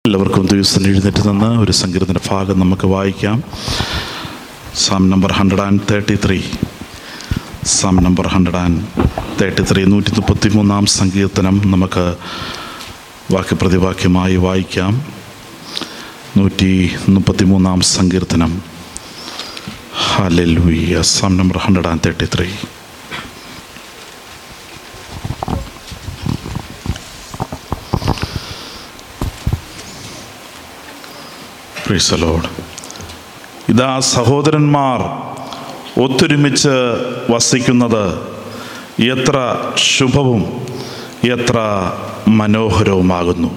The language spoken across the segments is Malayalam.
എല്ലാവർക്കും ദിവസം എഴുന്നേറ്റ് നിന്ന് ഒരു സങ്കീർത്തന ഭാഗം നമുക്ക് വായിക്കാം psalm number hundred and thirty three psalm number hundred and thirty three നൂറ്റി മുപ്പത്തി മൂന്നാം സങ്കീർത്തനം നമുക്ക് വാക്യപ്രതിവാക്യമായി വായിക്കാം നൂറ്റി മുപ്പത്തി മൂന്നാം സങ്കീർത്തനം hallelujah psalm number hundred and thirty three Praise the Lord. ഇതാ സഹോദരന്മാർ ഒത്തൊരുമിച്ച് വസിക്കുന്നത് എത്ര ശുഭവും എത്ര മനോഹരവുമാകുന്നു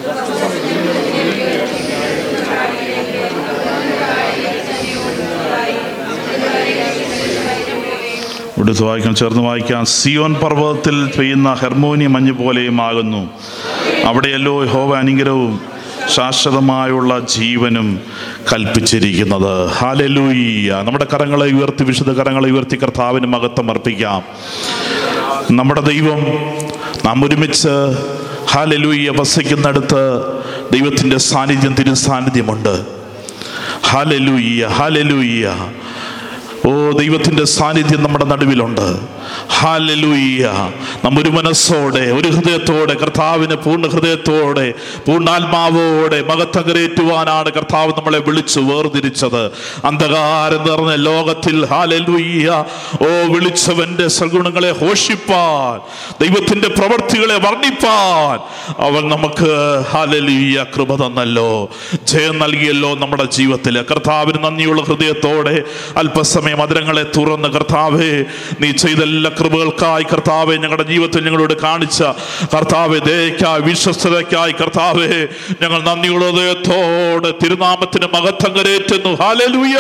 ഇവിടുത്തെ വായിക്കാൻ ചേർന്ന് വായിക്കാം സിയോൻ പർവ്വതത്തിൽ പെയ്യുന്ന ഹെർമോനി മഞ്ഞ് പോലെയും ആകുന്നു അവിടെയല്ലോ ഹോവ അനുഗ്രഹവും ശാശ്വതമായുള്ള ജീവനും കൽപ്പിച്ചിരിക്കുന്നത് ഹാലലൂയ്യ നമ്മുടെ കരങ്ങളെ ഉയർത്തി വിശുദ്ധ കരങ്ങളെ ഉയർത്തി കർത്താവിന് മഹത്വം അർപ്പിക്കാം നമ്മുടെ ദൈവം നാം ഒരുമിച്ച് ഹാലലൂയ്യ വസിക്കുന്നിടത്ത് ദൈവത്തിൻ്റെ സാന്നിധ്യം തിരു സാന്നിധ്യമുണ്ട് ഹാലലൂയ്യ ഹാലലൂയ്യ ഓ ദൈവത്തിൻ്റെ സാന്നിധ്യം നമ്മുടെ നടുവിലുണ്ട് ഹാലലൂയ്യ നമ്മ ഒരു മനസ്സോടെ ഒരു ഹൃദയത്തോടെ കർത്താവിനെ പൂർണ്ണ ഹൃദയത്തോടെ പൂർണ്ണാത്മാവോടെ മകത്തം കരേറ്റുവാനാണ് കർത്താവ് നമ്മളെ വിളിച്ചു വേർതിരിച്ചത് അന്ധകാരം നിറഞ്ഞ ലോകത്തിൽ ഹാലലൂയ്യ ഓ വിളിച്ചവന്റെ സൽഗുണങ്ങളെ ഘോഷിപ്പാൻ ദൈവത്തിന്റെ പ്രവർത്തികളെ വർണ്ണിപ്പാൻ അവൻ നമുക്ക് ഹാലലൂയ്യ കൃപ തന്നല്ലോ ജയം നൽകിയല്ലോ നമ്മുടെ ജീവിതത്തിൽ കർത്താവിന് നന്ദിയുള്ള ഹൃദയത്തോടെ അല്പസമയം മധുരങ്ങളെ തുറന്ന് കർത്താവെ നീ ചെയ്ത എല്ലാ കൃപകൾക്കായി കർത്താവെ ഞങ്ങളുടെ ജീവിതത്തിൽ ഞങ്ങളോട് കാണിച്ച കർത്താവെ ദയക്കായി വിശ്വസ്തതയ്ക്കായി കർത്താവെ ഞങ്ങൾ നന്ദിയുള്ള ഹൃദയത്തോടെ തിരുനാമത്തിന് മഹത്വം കരേറ്റുന്നു ഹാലലൂയ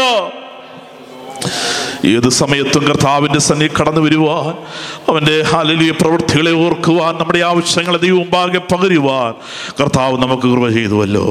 ഏത് സമയത്തും കർത്താവിൻ്റെ സന്നി കടന്നു വരുവാൻ അവൻ്റെ ഹാലലിയ പ്രവൃത്തികളെ ഓർക്കുവാൻ നമ്മുടെ ആവശ്യങ്ങളെ ദൈവം മുമ്പാകെ പകരുവാൻ കർത്താവ് നമുക്ക് കൃപ ചെയ്തുവല്ലോ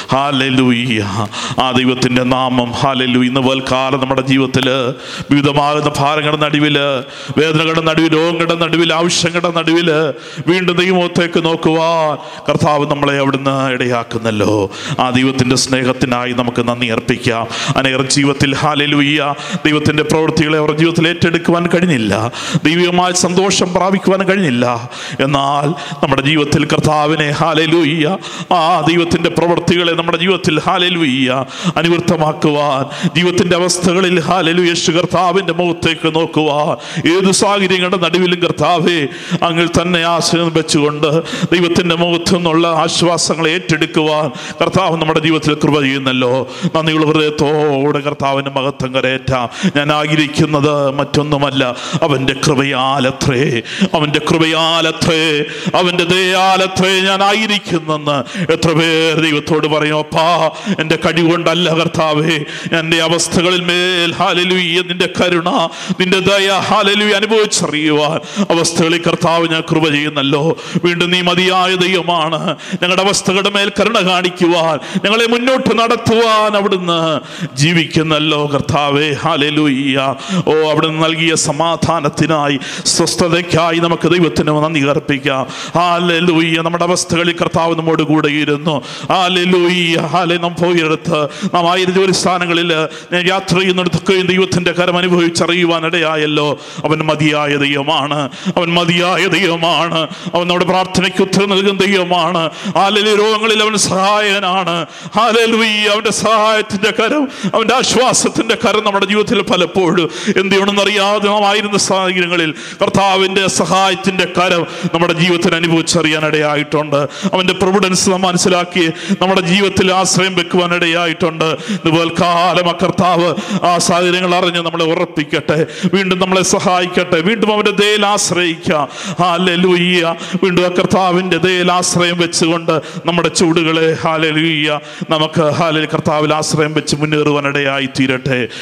ഹാലലൂയ്യ ആ ദൈവത്തിൻ്റെ നാമം ഹാലലു ഇന്ന് വൽക്കാലം നമ്മുടെ ജീവിതത്തിൽ വിവിധമാകുന്ന ഭാരങ്ങളുടെ നടുവിൽ വേദനകളുടെ നടുവിൽ രോഗങ്ങളുടെ നടുവിൽ ആവശ്യങ്ങളുടെ നടുവിൽ വീണ്ടും ദൈവത്തേക്ക് നോക്കുവാൻ കർത്താവ് നമ്മളെ അവിടുന്ന് ഇടയാക്കുന്നല്ലോ ആ ദൈവത്തിൻ്റെ സ്നേഹത്തിനായി നമുക്ക് നന്ദി അർപ്പിക്കാം അനേകം ജീവിതത്തിൽ ഹാലലൂയ്യ ദൈവത്തിൻ്റെ പ്രവൃത്തികളെ അവരുടെ ജീവിതത്തിൽ ഏറ്റെടുക്കുവാൻ കഴിഞ്ഞില്ല ദൈവികമായ സന്തോഷം പ്രാപിക്കുവാൻ കഴിഞ്ഞില്ല എന്നാൽ നമ്മുടെ ജീവിതത്തിൽ കർത്താവിനെ ഹാലലൂയ്യ ആ ദൈവത്തിൻ്റെ പ്രവൃത്തികളെ നമ്മുടെ ജീവിതത്തിൽ ഹാലലൂയ്യ അനുവൃത്തമാക്കുവാൻ ജീവിതത്തിൻ്റെ അവസ്ഥകളിൽ ഹാലലു യേശു കർത്താവിൻ്റെ മുഖത്തേക്ക് നോക്കുവാൻ ഏത് സാഹചര്യങ്ങളുടെ നടുവിലും കർത്താവെ അങ്ങിൽ തന്നെ ആശ്രയം വെച്ചുകൊണ്ട് ദൈവത്തിൻ്റെ മുഖത്തു നിന്നുള്ള ആശ്വാസങ്ങളെ ഏറ്റെടുക്കുവാൻ കർത്താവ് നമ്മുടെ ജീവിതത്തിൽ കൃപ ചെയ്യുന്നല്ലോ നന്ദിയുള്ള ഹൃദയത്തോടെ കർത്താവിൻ്റെ മഹത്വം കരേറ്റാം ഞാൻ ആഗ്രഹിക്കുന്നത് മറ്റൊന്നുമല്ല അവൻ്റെ കൃപയാലത്രേ അവൻ്റെ കൃപയാലത്രേ അവൻ്റെ ദയാലത്രേ ഞാൻ ആയിരിക്കുന്നെന്ന് എത്ര പേർ ദൈവത്തോട് പറയും അപ്പാ എൻ്റെ കടി കൊണ്ടല്ല കർത്താവേ എൻ്റെ അവസ്ഥകളിൽ മേൽ ഹാലലുയ്യ നിന്റെ കരുണ നിന്റെ ദയ ഹാലലുയ അനുഭവിച്ചറിയുവാൻ അവസ്ഥകളിൽ കർത്താവ് ഞാൻ കൃപ ചെയ്യുന്നല്ലോ വീണ്ടും നീ മതിയായ ദൈവമാണ് ഞങ്ങളുടെ അവസ്ഥകളുടെ മേൽ കരുണ കാണിക്കുവാൻ ഞങ്ങളെ മുന്നോട്ട് നടത്തുവാൻ അവിടുന്ന് ജീവിക്കുന്നല്ലോ കർത്താവേ ഹാലലുയ്യ ഓ അവിടുന്ന് നൽകിയ സമാധാനത്തിനായി സ്വസ്ഥതയ്ക്കായി നമുക്ക് ദൈവത്തിന് നന്ദി അർപ്പിക്കാം ഹാലലുയ്യ നമ്മുടെ അവസ്ഥകളിൽ കർത്താവ് നമ്മോട് കൂടെ ഇരുന്നു ഹാലലുയ്യ ഹാലെ നാം പോയെടുത്ത് നാം ആയിരം ജോലി സ്ഥാനങ്ങളിൽ ഞാൻ യാത്ര ചെയ്യുന്നിടത്തൊക്കെയും ദൈവത്തിന്റെ കരം അനുഭവിച്ചറിയുവാൻ ഇടയായല്ലോ അവൻ മതിയായ ദൈവമാണ് അവൻ മതിയായ ദൈവമാണ് അവൻ നമ്മുടെ പ്രാർത്ഥനയ്ക്ക് ഉത്തരം നൽകുന്ന ദൈവമാണ് ഹാലലി രോഗങ്ങളിൽ അവൻ സഹായകനാണ് ഹാലലുയ്യ അവന്റെ സഹായത്തിന്റെ കരം അവന്റെ ആശ്വാസത്തിന്റെ കരം നമ്മുടെ ജീവിതത്തിൽ പലപ്പോഴും എന്ത് ചെയ്യണമെന്ന് അറിയാതെ നാം ആയിരുന്ന സാഹചര്യങ്ങളിൽ കർത്താവിന്റെ സഹായത്തിന്റെ കരം നമ്മുടെ ജീവിതത്തിൽ അനുഭവിച്ചറിയാൻ ഇടയായിട്ടുണ്ട് അവന്റെ പ്രൊവിഡൻസ് നാം മനസ്സിലാക്കി നമ്മുടെ ജീവിതത്തിൽ ആശ്രയം വെക്കുവാൻ ഇടയായിട്ടുണ്ട് ഇതുപോലെ കാലം ആ കർത്താവ് ആ സാഹചര്യങ്ങൾ അറിഞ്ഞ് നമ്മളെ ഉറപ്പിക്കട്ടെ വീണ്ടും നമ്മളെ സഹായിക്കട്ടെ വീണ്ടും അവന്റെ ദയയിൽ ആശ്രയിക്കാം ഹാലലൂയ്യ വീണ്ടും ആ കർത്താവിന്റെ ദയയിൽ ആശ്രയം വെച്ചുകൊണ്ട് നമ്മുടെ ചൂടുകളെ ഹാലലൂയ്യ നമുക്ക് ഹാലൽ കർത്താവിൽ ആശ്രയം വെച്ച് മുന്നേറുവാൻ ഇടയായി തീരട്ടെ ഇന്ന് വന്ന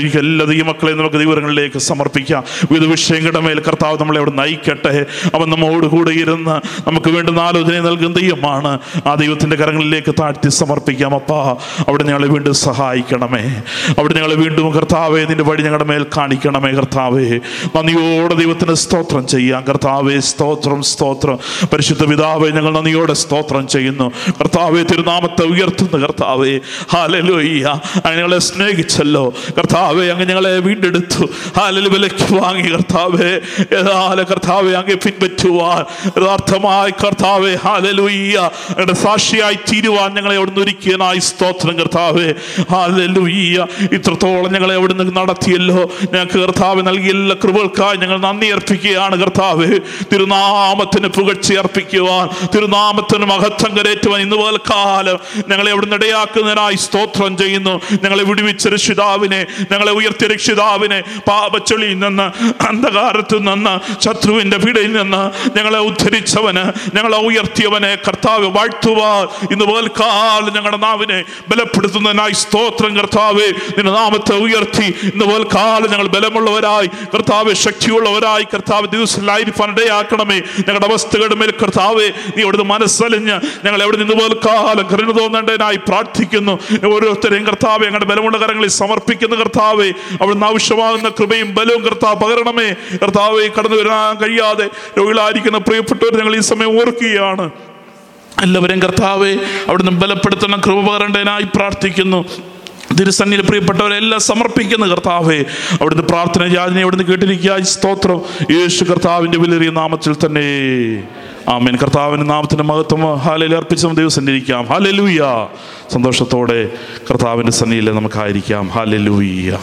ഇരിക്കുന്ന എല്ലാ ദൈവമക്കളെയും നമുക്ക് ദൈവങ്ങളിലേക്ക് സമർപ്പിക്കാം വിവിധ വിഷയങ്ങളുടെ മേൽ കർത്താവ് നമ്മളെ അവിടെ നയിക്കട്ടെ അവൻ നമ്മോട് കൂടെ ഇരുന്ന് നമുക്ക് വേണ്ടുന്ന ആലോചന നൽകുന്ന ദൈവമാണ് ആ ദൈവത്തിൻ്റെ കരങ്ങളിലേക്ക് താഴ്ത്തി സമർപ്പിക്കാം അപ്പാ അവിടെ ഞങ്ങളെ വീണ്ടും സഹായിക്കണമേ അവിടെ ഞങ്ങളെ വീണ്ടും കർത്താവെ നിന്റെ വഴി ഞങ്ങളുടെ മേൽ കാണിക്കണമേ കർത്താവേ നന്ദിയോടെ ദൈവത്തിന് സ്തോത്രം ചെയ്യാം കർത്താവേ സ്തോത്രം സ്തോത്രം പരിശുദ്ധ പിതാവേ ഞങ്ങൾ നന്ദിയോടെ സ്തോത്രം ചെയ്യുന്നു കർത്താവെ തിരുനാമത്തെ ഉയർത്തുന്ന കർത്താവേ ഹാലലോയ്യ അങ്ങനെ ഞങ്ങളെ സ്നേഹിച്ചല്ലോ കർത്താവെ അങ്ങ് ഞങ്ങളെ വീണ്ടെടുത്തു ഹാലല് വിലയ്ക്ക് വാങ്ങി കർത്താവെ ഏതാല കർത്താവെ അങ്ങ് പിൻപറ്റുവാൻ യഥാർത്ഥമായി കർത്താവെ ഹാലലുയ്യ അങ്ങയുടെ സാക്ഷിയായി തീരുവാൻ ഞങ്ങളെ അവിടുന്ന് ഒരുക്കിയനായി സ്തോത്രം കർത്താവെ ഹാലലുയ്യ ഇത്രത്തോളം ഞങ്ങളെ അവിടുന്ന് നടത്തിയല്ലോ ഞങ്ങൾക്ക് കർത്താവ് നൽകിയ എല്ലാ കൃപകൾക്കായി ഞങ്ങൾ നന്ദി അർപ്പിക്കുകയാണ് കർത്താവ് തിരുനാമത്തിന് പുകഴ്ച അർപ്പിക്കുവാൻ തിരുനാമത്തിന് മഹത്വം കരേറ്റുവാൻ ഇന്ന് പോലെ കാലം ഞങ്ങളെ അവിടുന്ന് ഇടയാക്കുന്നതിനായി സ്തോത്രം ചെയ്യുന്നു ഞങ്ങളെ വിടുവിച്ച രക്ഷിതാവിനെ ഞങ്ങളെ ഉയർത്തിയ രക്ഷിതാവിനെ പാപച്ചൊളിയിൽ നിന്ന് അന്ധകാരത്തിൽ നിന്ന് ശത്രുവിന്റെ പിടയിൽ നിന്ന് ഞങ്ങളെ ഉദ്ധരിച്ചവന് ഞങ്ങളെ ഉയർത്തിയവനെ കർത്താവ് വാഴ്ത്തുവാൻ ഇന്ന് പോൽക്കാലം ഞങ്ങളുടെ നാവിനെ ബലപ്പെടുത്തുന്നതിനായി സ്തോത്രം കർത്താവ് നിന്റെ നാമത്തെ ഉയർത്തി ഇന്ന് പോൽക്കാലം ഞങ്ങൾ ബലമുള്ളവരായി കർത്താവ് ശക്തിയുള്ളവരായി കർത്താവ് ദിവസത്തിലായിരിക്കാൻ ഇടയാക്കണമേ ഞങ്ങളുടെ അവസ്ഥകളുടെ മേൽ കർത്താവെ നീ അവിടുന്ന് മനസ്സലിഞ്ഞ് ഞങ്ങൾ എവിടെ നിന്ന് പോൽക്കാലം കരുണ തോന്നേണ്ടതിനായി പ്രാർത്ഥിക്കുന്നു ഓരോരുത്തരെയും കർത്താവെ ഞങ്ങളുടെ ബലമുള്ള കരങ്ങളിൽ സമർപ്പിക്കുന്ന കർത്താവെ അവിടുന്ന് ആവശ്യമാകുന്ന കൃപയും ബലവും കർത്താവ് പകരണമേ കർത്താവെ കടന്നു വരാൻ കഴിയാതെ രോഗികളായിരിക്കുന്ന പ്രിയപ്പെട്ടവർ ഞങ്ങൾ ഈ സമയം ഓർക്കുകയാണ് എല്ലാവരെയും കർത്താവെ അവിടുന്ന് ബലപ്പെടുത്തണം കൃപ പകരേണ്ടതിനായി പ്രാർത്ഥിക്കുന്നു തിരുസന്നിയിൽ പ്രിയപ്പെട്ടവരെല്ലാം സമർപ്പിക്കുന്ന കർത്താവെ അവിടുന്ന് പ്രാർത്ഥന യാചന അവിടുന്ന് കേട്ടിരിക്കുക സ്തോത്രം യേശു കർത്താവിൻ്റെ വിലറിയ നാമത്തിൽ തന്നെ ആമേൻ കർത്താവിൻ്റെ നാമത്തിൻ്റെ മഹത്വം ഹാലയിൽ അർപ്പിച്ച ദിവസം ഇരിക്കാം ഹാലലൂയ സന്തോഷത്തോടെ കർത്താവിൻ്റെ സന്നിയിൽ നമുക്കായിരിക്കാം ഹാലലൂയ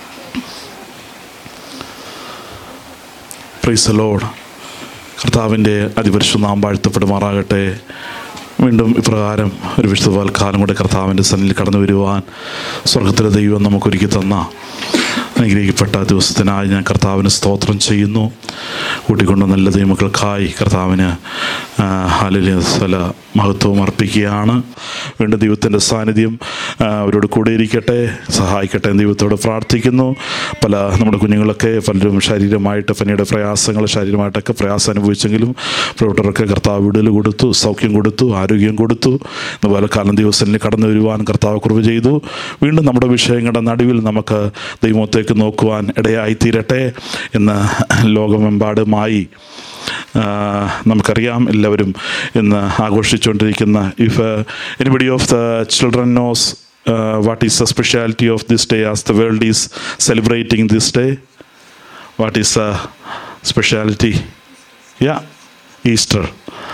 പ്രൈസ് ലോഡ് കർത്താവിൻ്റെ അതിപരിശുദ്ധ നാം വാഴ്ത്തപ്പെടുമാറാകട്ടെ വീണ്ടും ഇപ്രകാരം ഒരു വിശുദ്ധവാൽക്കാലം കൂടെ കർത്താവിൻ്റെ സന്നിൽ കടന്നു വരുവാൻ സ്വർഗത്തിലെ ദൈവം നമുക്കൊരുക്കി തന്ന അനുഗ്രഹിക്കപ്പെട്ട ദിവസത്തിനായി ഞാൻ കർത്താവിന് സ്തോത്രം ചെയ്യുന്നു കൂട്ടിക്കൊണ്ട് നല്ല ദൈവമക്കൾക്കായി കർത്താവിന് ഹാലിലെ സ്ഥല മഹത്വം അർപ്പിക്കുകയാണ് വീണ്ടും ദൈവത്തിൻ്റെ സാന്നിധ്യം ആ, അവരോട് കൂടെ ഇരിക്കട്ടെ സഹായിക്കട്ടെ എന്ന് ദൈവത്തോട് പ്രാർത്ഥിക്കുന്നു പല നമ്മുടെ കുഞ്ഞുങ്ങളൊക്കെ പലരും ശാരീരമായിട്ട് പനിയുടെ പ്രയാസങ്ങൾ ശാരീരമായിട്ടൊക്കെ പ്രയാസം അനുഭവിച്ചെങ്കിലും പ്രവർത്തകർക്ക് കർത്താവ് വിടൽ കൊടുത്തു സൗഖ്യം കൊടുത്തു ആരോഗ്യം കൊടുത്തു അതുപോലെ കാലം ദിവസത്തിൽ കടന്നു വരുവാൻ കർത്താവ് കുറിവ് ചെയ്തു വീണ്ടും നമ്മുടെ വിഷയങ്ങളുടെ നടുവിൽ നമുക്ക് ദൈവത്തേക്ക് നോക്കുവാൻ ഇടയായി തീരട്ടെ എന്ന് ലോകമെമ്പാടുമായി ആ, നമുക്കറിയാം എല്ലാവരും ഇന്ന് ആഘോഷിച്ചുകൊണ്ടിരിക്കുന്ന if anybody of the children knows what is the speciality of this day as the world is celebrating this day what is the speciality യാ ഈസ്റ്റർ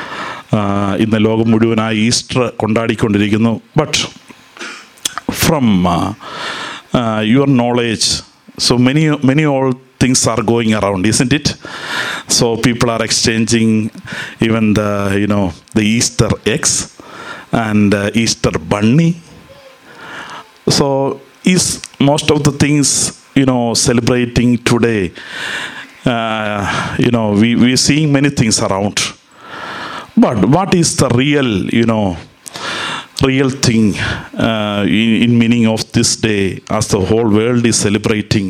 ഇന്ന് ലോകം മുഴുവനായി ഈസ്റ്റർ കൊണ്ടാടിക്കൊണ്ടിരിക്കുന്നു but from uh, uh, your knowledge so many many all things are going around isn't it so people are exchanging even the you know the easter eggs and uh, easter bunny so is most of the things you know celebrating today uh, you know we we're seeing many things around but what is the real you know real thing uh, in, in meaning of this day as the whole world is celebrating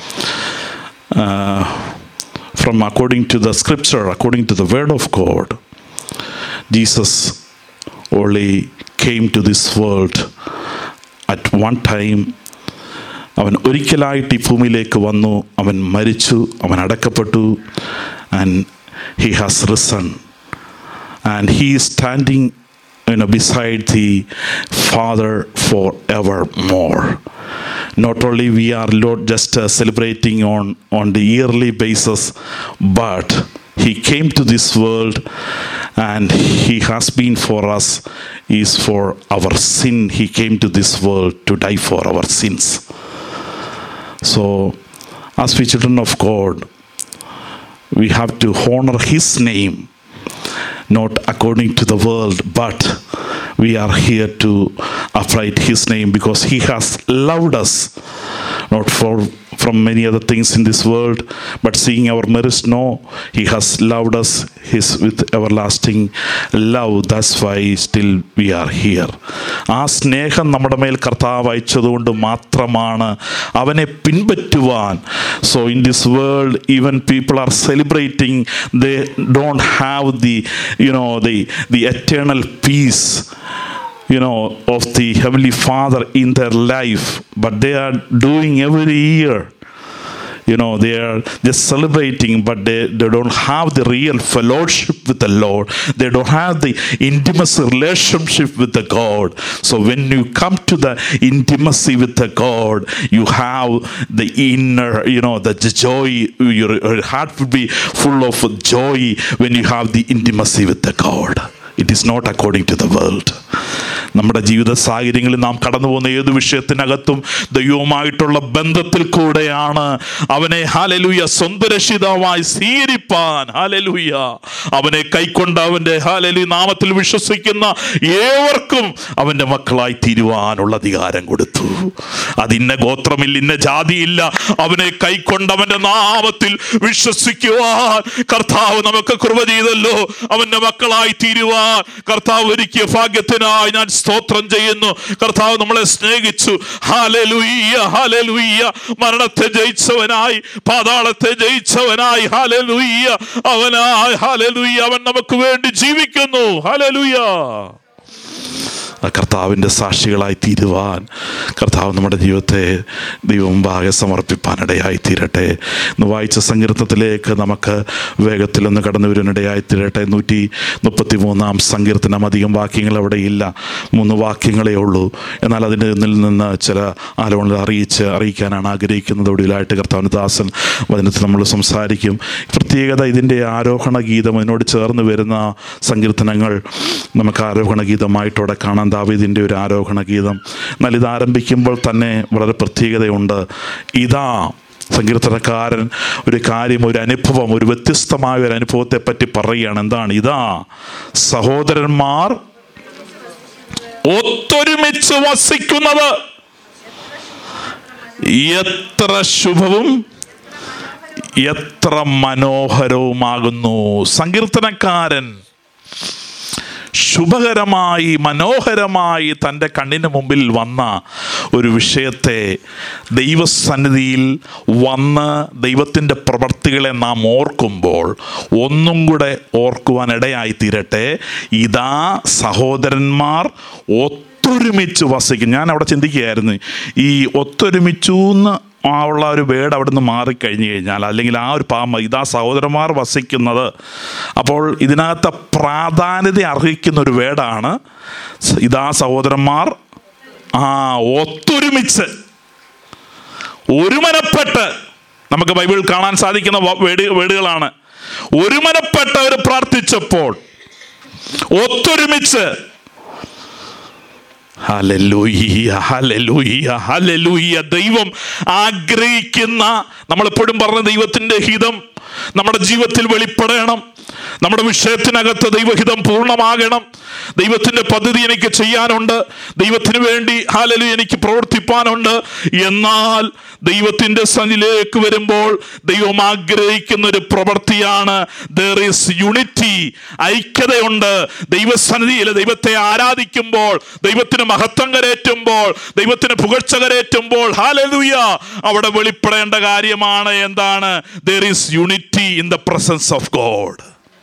uh, from according to the scripture according to the word of god jesus only came to this world at one time അവൻ ഒരിക്കലായിട്ട് ഈ ഭൂമിയിലേക്ക് വന്നു അവൻ മരിച്ചു അവൻ അടക്കപ്പെട്ടു and he has risen and he is standing you know, beside the father forevermore not only we are lord just uh, celebrating on on the yearly basis but he came to this world and he has been for us is for our sin he came to this world to die for our sins so as we children of god we have to honor his name not according to the world, but we are here to upright his name because he has loved us not for from many other things in this world but seeing our merits no he has loved us his with everlasting love that's why still we are here ആ സ്നേഹം നമ്മുടെ മേൽ കർത്താവ് അയച്ചതുകൊണ്ട് മാത്രമാണ് അവനെ പിൻപറ്റുവാൻ so in this world even people are celebrating they don't have the you know the the eternal peace you know of the heavenly father in their life but they are doing every year you know they are just celebrating but they, they don't have the real fellowship with the lord they don't have the intimacy relationship with the god so when you come to the intimacy with the god you have the inner you know the joy your, your heart will be full of joy when you have the intimacy with the god it is not according to the world നമ്മുടെ ജീവിത സാഹചര്യങ്ങളിൽ നാം കടന്നു പോകുന്ന ഏത് വിഷയത്തിനകത്തും ദൈവവുമായിട്ടുള്ള ബന്ധത്തിൽ കൂടെയാണ് അവനെ ഹാലലൂയ സ്വന്തരക്ഷിതമായി സ്വീകരിപ്പാൻ ഹാലലൂയ അവനെ കൈക്കൊണ്ട് അവൻ്റെ ഹാലലു നാമത്തിൽ വിശ്വസിക്കുന്ന ഏവർക്കും അവൻ്റെ മക്കളായി തീരുവാനുള്ള അധികാരം കൊടുത്തു അതിന്ന ഗോത്രമില്ല ഇന്ന ജാതിയില്ല അവനെ കൈക്കൊണ്ട് അവൻ്റെ നാമത്തിൽ വിശ്വസിക്കുവാൻ കർത്താവ് നമുക്ക് കൃപ ചെയ്തല്ലോ അവൻ്റെ മക്കളായി തീരുവാൻ കർത്താവ് ഒരുക്കിയ ഭാഗ്യത്തിനായി ഞാൻ സ്തോത്രം ചെയ്യുന്നു കർത്താവ് നമ്മളെ സ്നേഹിച്ചു ഹാലലുയ്യ ഹാലലുയ്യ മരണത്തെ ജയിച്ചവനായി പാതാളത്തെ ജയിച്ചവനായി ഹാലലുയ്യ അവനായി ഹാലലുയ്യ അവൻ നമുക്ക് വേണ്ടി ജീവിക്കുന്നു ഹാലലുയ്യ ആ കർത്താവിൻ്റെ സാക്ഷികളായി തീരുവാൻ കർത്താവ് നമ്മുടെ ജീവിതത്തെ ദൈവമുമ്പാകെ സമർപ്പിപ്പാനിടയായി തീരട്ടെ ഇന്ന് വായിച്ച സങ്കീർത്തനത്തിലേക്ക് നമുക്ക് വേഗത്തിലൊന്ന് കടന്നു വരുവാനിടയായി തീരട്ടെ നൂറ്റി മുപ്പത്തി മൂന്നാം സങ്കീർത്തനം അധികം വാക്യങ്ങൾ അവിടെ ഇല്ല മൂന്ന് വാക്യങ്ങളേ ഉള്ളൂ എന്നാൽ അതിൻ്റെ നിൽ നിന്ന് ചില ആലോചനകൾ അറിയിച്ച് അറിയിക്കാനാണ് ആഗ്രഹിക്കുന്നത് ഒടുവിലായിട്ട് കർത്താവിന് ദാസൻ വചനത്തിൽ നമ്മൾ സംസാരിക്കും പ്രത്യേകത ഇതിൻ്റെ ആരോഹണ ഗീതം ഇതിനോട് ചേർന്ന് വരുന്ന സങ്കീർത്തനങ്ങൾ നമുക്ക് ആരോഹണ ഗീതമായിട്ടോടെ കാണാൻ ദാവീദിൻ്റെ ഒരു ആരോഹണ ഗീതം എന്നാൽ ഇത് ആരംഭിക്കുമ്പോൾ തന്നെ വളരെ പ്രത്യേകതയുണ്ട് ഇതാ സങ്കീർത്തനക്കാരൻ ഒരു കാര്യം ഒരു അനുഭവം ഒരു വ്യത്യസ്തമായ ഒരു അനുഭവത്തെ പറ്റി പറയുകയാണ് എന്താണ് ഇതാ സഹോദരന്മാർ ഒത്തൊരുമിച്ച് വസിക്കുന്നത് എത്ര ശുഭവും എത്ര മനോഹരവുമാകുന്നു സങ്കീർത്തനക്കാരൻ ശുഭകരമായി മനോഹരമായി തൻ്റെ കണ്ണിന് മുമ്പിൽ വന്ന ഒരു വിഷയത്തെ ദൈവസന്നിധിയിൽ വന്ന് ദൈവത്തിൻ്റെ പ്രവർത്തികളെ നാം ഓർക്കുമ്പോൾ ഒന്നും കൂടെ ഓർക്കുവാൻ ഇടയായി തീരട്ടെ ഇതാ സഹോദരന്മാർ ഒത്തൊരുമിച്ച് വസിക്കും ഞാൻ അവിടെ ചിന്തിക്കുകയായിരുന്നു ഈ ഒത്തൊരുമിച്ചു എന്ന് ആ ഉള്ള ഒരു വേർഡ് അവിടെ നിന്ന് മാറിക്കഴിഞ്ഞു കഴിഞ്ഞാൽ അല്ലെങ്കിൽ ആ ഒരു പാമ്പ ഇതാ സഹോദരന്മാർ വസിക്കുന്നത് അപ്പോൾ ഇതിനകത്ത് പ്രാധാന്യത അർഹിക്കുന്ന ഒരു വേർഡാണ് ഇതാ സഹോദരന്മാർ ആ ഒത്തൊരുമിച്ച് ഒരുമനപ്പെട്ട് നമുക്ക് ബൈബിളിൽ കാണാൻ സാധിക്കുന്ന വ- വേഡ് വേടുകളാണ് ഒരുമനപ്പെട്ട് അവർ പ്രാർത്ഥിച്ചപ്പോൾ ഒത്തൊരുമിച്ച് ഹല്ലേലൂയ്യ, ഹല്ലേലൂയ്യ, ഹല്ലേലൂയ്യ. ദൈവം ആഗ്രഹിക്കുന്ന നമ്മളെപ്പോഴും പറഞ്ഞ ദൈവത്തിന്റെ ഹിതം നമ്മുടെ ജീവിതത്തിൽ വെളിപ്പെടണം നമ്മുടെ വിഷയത്തിനകത്ത് ദൈവഹിതം പൂർണ്ണമാകണം ദൈവത്തിന്റെ പദ്ധതി എനിക്ക് ചെയ്യാനുണ്ട് ദൈവത്തിന് വേണ്ടി ഹാലലു എനിക്ക് പ്രവർത്തിപ്പാനുണ്ട് എന്നാൽ ദൈവത്തിന്റെ സന്നിലേക്ക് വരുമ്പോൾ ദൈവം ആഗ്രഹിക്കുന്ന ഒരു പ്രവൃത്തിയാണ് ദർ ഈസ് യൂണിറ്റി ഐക്യതയുണ്ട് ദൈവസന്നിധിയിൽ ദൈവത്തെ ആരാധിക്കുമ്പോൾ ദൈവത്തിന് മഹത്വം കരേറ്റുമ്പോൾ ദൈവത്തിന് പുകഴ്ച കരേറ്റുമ്പോൾ ഹാലലുയ അവിടെ വെളിപ്പെടേണ്ട കാര്യമാണ് എന്താണ് there is unity in the presence of God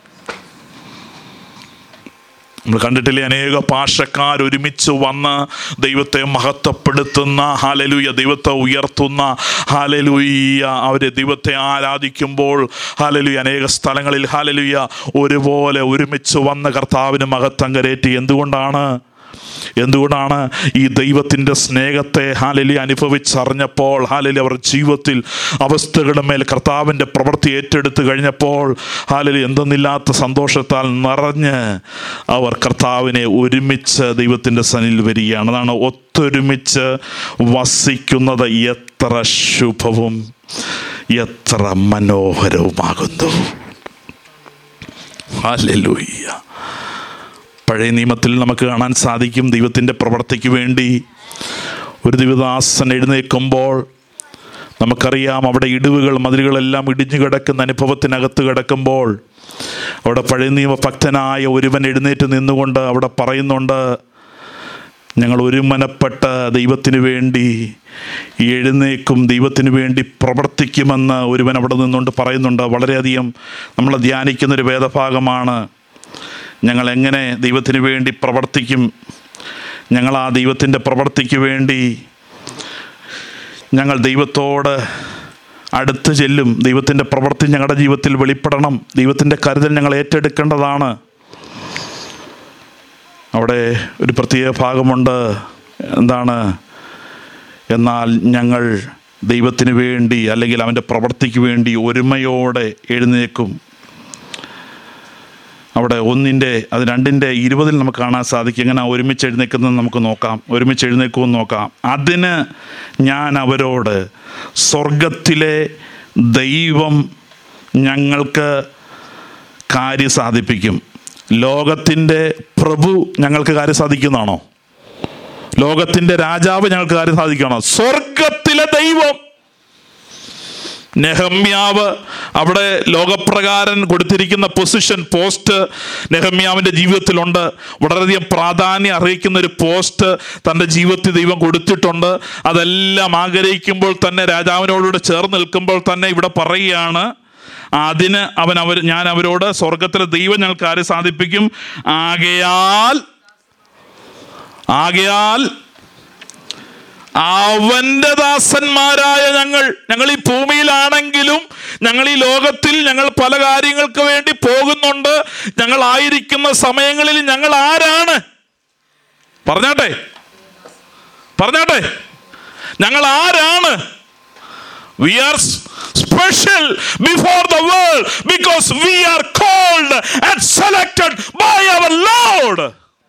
നമ്മൾ കണ്ടിട്ടില്ലേ അനേക ഭാഷക്കാർ ഒരുമിച്ച് വന്ന് ദൈവത്തെ മഹത്വപ്പെടുത്തുന്ന ഹാലലൂയ ദൈവത്തെ ഉയർത്തുന്ന ഹാലലൂയ അവർ ദൈവത്തെ ആരാധിക്കുമ്പോൾ ഹാലലൂയ അനേക സ്ഥലങ്ങളിൽ ഹാലലൂയ ഒരുപോലെ ഒരുമിച്ച് വന്ന് കർത്താവിന് മഹത്വം കരേറ്റി എന്തുകൊണ്ടാണ് എന്തുകൊണ്ടാണ് ഈ ദൈവത്തിൻ്റെ സ്നേഹത്തെ ഹാലലി അനുഭവിച്ചറിഞ്ഞപ്പോൾ ഹാലലി അവർ ജീവിതത്തിൽ അവസ്ഥകളുടെ മേൽ കർത്താവിൻ്റെ പ്രവൃത്തി ഏറ്റെടുത്ത് കഴിഞ്ഞപ്പോൾ ഹാലലി എന്തെന്നില്ലാത്ത സന്തോഷത്താൽ നിറഞ്ഞ് അവർ കർത്താവിനെ ഒരുമിച്ച് ദൈവത്തിൻ്റെ സനിൽ വരികയാണ് അതാണ് ഒത്തൊരുമിച്ച് വസിക്കുന്നത് എത്ര ശുഭവും എത്ര മനോഹരവുമാകുന്നു ഹാലലൂയ്യ പഴയ നിയമത്തിൽ നമുക്ക് കാണാൻ സാധിക്കും ദൈവത്തിൻ്റെ പ്രവർത്തിക്ക് വേണ്ടി ഒരു ദിവദാസൻ എഴുന്നേൽക്കുമ്പോൾ നമുക്കറിയാം അവിടെ ഇടിവുകൾ മതിലുകളെല്ലാം ഇടിഞ്ഞു കിടക്കുന്ന അനുഭവത്തിനകത്ത് കിടക്കുമ്പോൾ അവിടെ പഴയ നിയമ ഭക്തനായ ഒരുവൻ എഴുന്നേറ്റ് നിന്നുകൊണ്ട് അവിടെ പറയുന്നുണ്ട് ഞങ്ങൾ ഒരുമനപ്പെട്ട ദൈവത്തിന് വേണ്ടി എഴുന്നേക്കും ദൈവത്തിന് വേണ്ടി പ്രവർത്തിക്കുമെന്ന് ഒരുവൻ അവിടെ നിന്നുകൊണ്ട് പറയുന്നുണ്ട് വളരെയധികം നമ്മൾ ധ്യാനിക്കുന്നൊരു വേദഭാഗമാണ് ഞങ്ങൾ എങ്ങനെ ദൈവത്തിന് വേണ്ടി പ്രവർത്തിക്കും ഞങ്ങൾ ആ ദൈവത്തിൻ്റെ പ്രവർത്തിക്ക് വേണ്ടി ഞങ്ങൾ ദൈവത്തോട് അടുത്ത് ചെല്ലും ദൈവത്തിൻ്റെ പ്രവൃത്തി ഞങ്ങളുടെ ജീവിതത്തിൽ വെളിപ്പെടണം ദൈവത്തിൻ്റെ കരുതൽ ഞങ്ങൾ ഏറ്റെടുക്കേണ്ടതാണ് അവിടെ ഒരു പ്രത്യേക ഭാഗമുണ്ട് എന്താണ് എന്നാൽ ഞങ്ങൾ ദൈവത്തിന് വേണ്ടി അല്ലെങ്കിൽ അവൻ്റെ പ്രവൃത്തിക്ക് വേണ്ടി ഒരുമയോടെ എഴുന്നേക്കും അവിടെ ഒന്നിൻ്റെ അത് രണ്ടിൻ്റെ ഇരുപതിൽ നമുക്ക് കാണാൻ സാധിക്കും എങ്ങനെ ഒരുമിച്ച് എഴുന്നേക്കുന്നത് നമുക്ക് നോക്കാം ഒരുമിച്ച് എഴുന്നേക്കുമെന്ന് നോക്കാം അതിന് ഞാൻ അവരോട് സ്വർഗത്തിലെ ദൈവം ഞങ്ങൾക്ക് കാര്യം സാധിപ്പിക്കും ലോകത്തിൻ്റെ പ്രഭു ഞങ്ങൾക്ക് കാര്യം സാധിക്കുന്നതാണോ ലോകത്തിൻ്റെ രാജാവ് ഞങ്ങൾക്ക് കാര്യം സാധിക്കണോ സ്വർഗത്തിലെ ദൈവം നെഹമ്യാവ് അവിടെ ലോകപ്രകാരം കൊടുത്തിരിക്കുന്ന പൊസിഷൻ പോസ്റ്റ് നെഹമ്യാവിൻ്റെ ജീവിതത്തിലുണ്ട് വളരെയധികം പ്രാധാന്യം അറിയിക്കുന്ന ഒരു പോസ്റ്റ് തൻ്റെ ജീവിതത്തിൽ ദൈവം കൊടുത്തിട്ടുണ്ട് അതെല്ലാം ആഗ്രഹിക്കുമ്പോൾ തന്നെ രാജാവിനോടുകൂടെ ചേർന്ന് നിൽക്കുമ്പോൾ തന്നെ ഇവിടെ പറയുകയാണ് അതിന് അവൻ അവർ ഞാൻ അവരോട് സ്വർഗത്തിലെ ദൈവം ഞങ്ങൾക്ക് ആരെ സാധിപ്പിക്കും ആകയാൽ ആകയാൽ അവന്റെ ദാസന്മാരായ ഞങ്ങൾ ഞങ്ങൾ ഈ ഭൂമിയിലാണെങ്കിലും ഞങ്ങൾ ഈ ലോകത്തിൽ ഞങ്ങൾ പല കാര്യങ്ങൾക്ക് വേണ്ടി പോകുന്നുണ്ട് ഞങ്ങൾ ആയിരിക്കുന്ന സമയങ്ങളിൽ ഞങ്ങൾ ആരാണ് പറഞ്ഞാട്ടെ പറഞ്ഞാട്ടെ ഞങ്ങൾ ആരാണ് we are special before the world because we are called and selected by our lord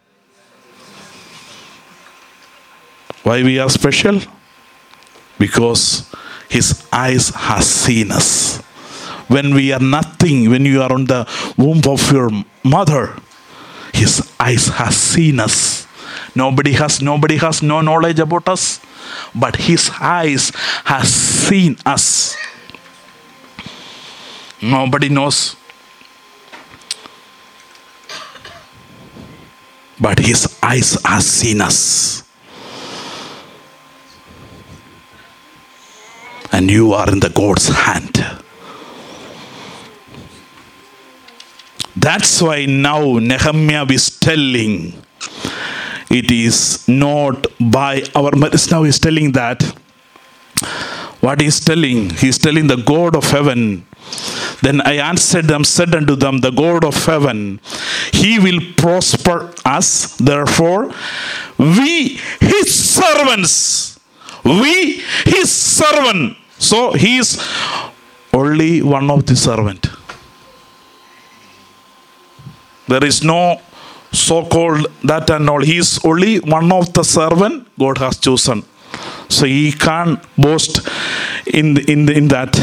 Why we are special? Because His eyes has seen us. When we are nothing, when you are on the womb of your mother, His eyes has seen us. Nobody has nobody has no knowledge about us, but His eyes has seen us. Nobody knows. But his eyes has seen us. and you are in the God's hand. That's why now Nehemiah is telling it is not by our now he's telling that what he's telling he's telling the god of heaven then i answered them said unto them the god of heaven he will prosper us therefore we his servants we his servant so he is only one of the servant there is no so-called that and all he is only one of the servant god has chosen so he can't boast in in in that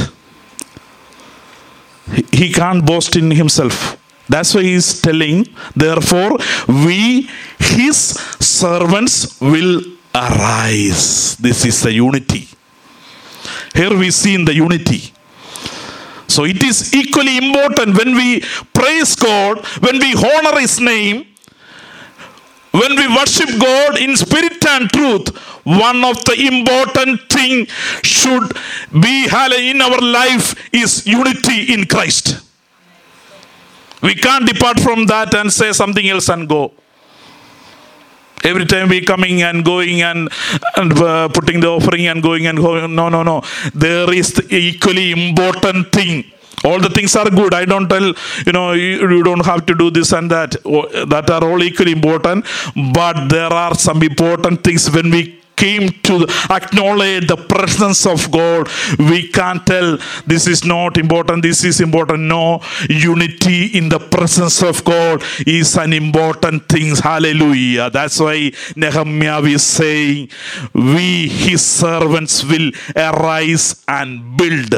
he, he can't boast in himself that's why he is telling therefore we his servants will arise this is the unity here we see in the unity so it is equally important when we praise God, when we honor His name, when we worship God in spirit and truth, one of the important thing should be in our life is unity in Christ. We can't depart from that and say something else and go. Every time we coming and going and, and uh, putting the offering and going and going. No, no, no. There is the equally important thing. All the things are good. I don't tell, you know, you, you don't have to do this and that. Oh, That are all equally important. But there are some important things when we came to acknowledge the presence of God, we can't tell this is not important, this is important. No, unity in the presence of God is an important thing. Hallelujah. That's why Nehemiah is saying, We, his servants, will arise and build.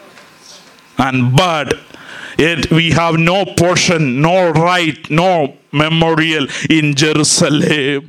And but yet we have no portion, no right, no memorial in Jerusalem.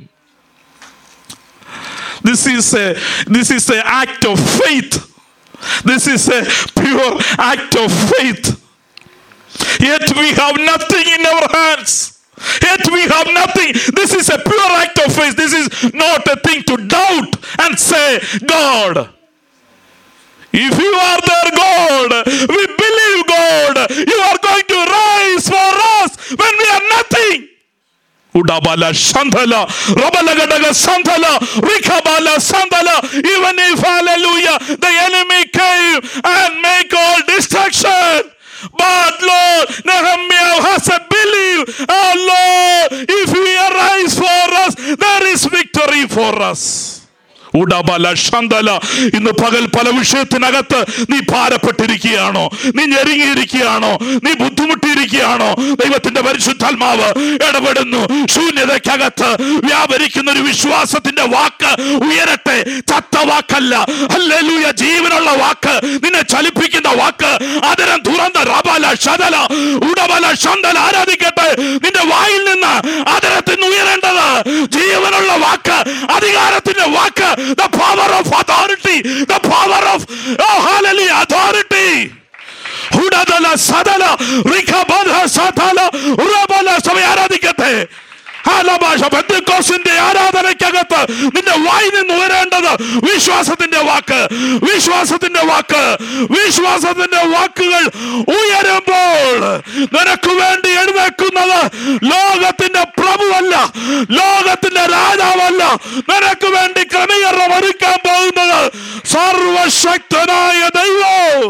This is a this is an act of faith. This is a pure act of faith. Yet we have nothing in our hands. Yet we have nothing. This is a pure act of faith. This is not a thing to doubt and say, God, if you are there, God, we believe, God, you are going to rise for us when we are nothing. Udabala Shandala, Rabalagadaga Sandala, Rikabala Sandala, even if, hallelujah, the enemy came and make all destruction. But Lord, Nehemiah has a belief, oh Lord, if we arise for us, there is victory for us. ഉടബല ശന്തല ഇന്ന് പകൽ പല വിഷയത്തിനകത്ത് നീ ഭാരപ്പെട്ടിരിക്കുകയാണോ നീ ഞെരുങ്ങിയിരിക്കുകയാണോ നീ ബുദ്ധിമുട്ടിയിരിക്കുകയാണോ ദൈവത്തിന്റെ പരിശുദ്ധാത്മാവ് ഇടപെടുന്നു ശൂന്യതയ്ക്കകത്ത് വ്യാപരിക്കുന്ന ഒരു വിശ്വാസത്തിന്റെ വാക്ക് ഉയരട്ടെ ചത്ത വാക്കല്ല ഹല്ലേലൂയ ജീവനുള്ള വാക്ക് നിന്നെ ചലിപ്പിക്കുന്ന വാക്ക് അതിരം തുറന്ന റബല ശതല ഉടബല ശന്തല ആരാധിക്കട്ടെ നിന്റെ വായിൽ നിന്ന് അതിരത്തിൽ നിന്ന് ഉയരേണ്ടത് ജീവനുള്ള വാക്ക് അധികാരത്തിന്റെ വാക്ക് the power of authority the power of oh hallelujah authority ഹുഡദല സദല റിഖബല സദല ഉറബല സഭയെ ആരാധിക്കട്ടെ ഹാലഭാഷ ബന്ധുക്കോസിന്റെ ആരാധനയ്ക്കകത്ത് നിന്റെ വായി നിന്ന് ഉയരേണ്ടത് വിശ്വാസത്തിന്റെ വാക്ക് വിശ്വാസത്തിന്റെ വാക്ക് വിശ്വാസത്തിന്റെ വാക്കുകൾ ഉയരുമ്പോൾ നിനക്ക് വേണ്ടി എഴുന്നേക്കുന്നത് ലോകത്തിന്റെ പ്രഭുവല്ല ലോകത്തിന്റെ രാജാവല്ല നിനക്ക് വേണ്ടി ക്രമീകരണം ഒരുക്കാൻ പോകുന്നത് സർവശക്തനായ ദൈവം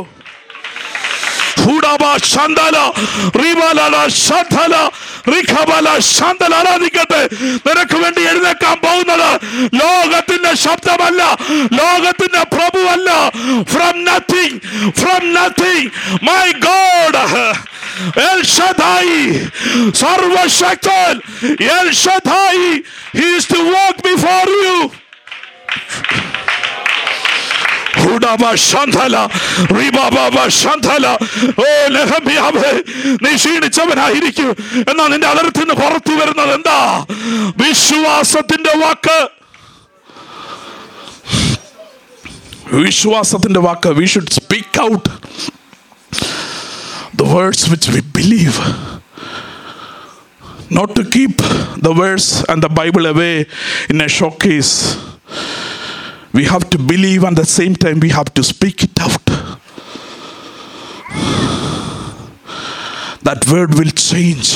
ഹുഡബ ശന്തല റിബലല ശതല റിഖബല ശന്തല ആരാധിക്കട്ടെ നിനക്ക് വേണ്ടി എഴുന്നേക്കാൻ പോകുന്നത് ലോകത്തിന്റെ ശബ്ദമല്ല ലോകത്തിന്റെ പ്രഭുവല്ല from nothing from nothing my God El Shaddai സർവശക്തൻ El Shaddai he is to walk before you ഹുഡബ ശന്ധല, റിബബബ ശന്ധല. ഓ നെഹമ്യാവേ, നീ ക്ഷീണിച്ചവനായിരിക്കും എന്നാ നിന്റെ അതിർത്തിൽ നിന്ന് പുറത്തു വരുന്നത് എന്താ വിശ്വാസത്തിന്റെ വാക്ക് വിശ്വാസത്തിന്റെ വാക്ക് we should speak out the words which we believe not to keep the verse and the bible away in a showcase we have to believe and at the same time we have to speak it out that word will change